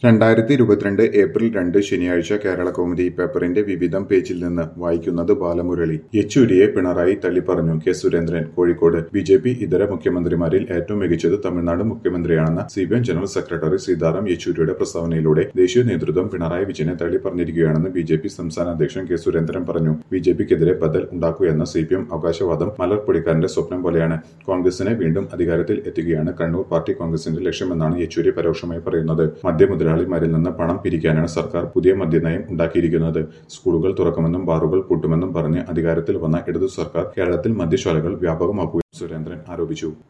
രണ്ടായിരത്തി ഇരുപത്തിരണ്ട് ഏപ്രിൽ രണ്ട് ശനിയാഴ്ച കേരള കൗമുദി പേപ്പറിന്റെ വിവിധം പേജിൽ നിന്ന് വായിക്കുന്നത് ബാലമുരളി യെച്ചൂരിയെ പിണറായി തള്ളിപ്പറഞ്ഞു K Surendran Kozhikode B J P ഇതര മുഖ്യമന്ത്രിമാരിൽ ഏറ്റവും മികച്ചത് തമിഴ്നാട് മുഖ്യമന്ത്രിയാണെന്ന C P M general secretary Sitaram യെച്ചൂരിയുടെ പ്രസ്താവനയിലൂടെ ദേശീയ നേതൃത്വം പിണറായി വിജയനെ തള്ളിപ്പറഞ്ഞിരിക്കുകയാണെന്ന് ബി ജെ പി സംസ്ഥാന അധ്യക്ഷൻ കെ സുരേന്ദ്രൻ പറഞ്ഞു ബി ജെ പിക്കെതിരെ ബദൽ ഉണ്ടാക്കുകയെന്ന സി പി എം അവകാശവാദം മലർപ്പൊടിക്കാരന്റെ സ്വപ്നം പോലെയാണ് കോൺഗ്രസിനെ വീണ്ടും അധികാരത്തിൽ എത്തുകയാണ് കണ്ണൂർ പാർട്ടി കോൺഗ്രസിന്റെ ലക്ഷ്യമെന്നാണ് യെച്ചൂരി പരോക്ഷമായി പറയുന്നത് മദ്യമുതലാളിമാരിൽ നിന്ന് പണം പിരിക്കാനാണ് സർക്കാർ പുതിയ മദ്യനയം ഉണ്ടാക്കിയിരിക്കുന്നത് സ്കൂളുകൾ തുറക്കുമെന്നും ബാറുകൾ പൂട്ടുമെന്നും പറഞ്ഞ് അധികാരത്തിൽ വന്ന ഇടതു സർക്കാർ കേരളത്തിൽ മദ്യശാലകൾ വ്യാപകമാക്കുകയും സുരേന്ദ്രൻ ആരോപിച്ചു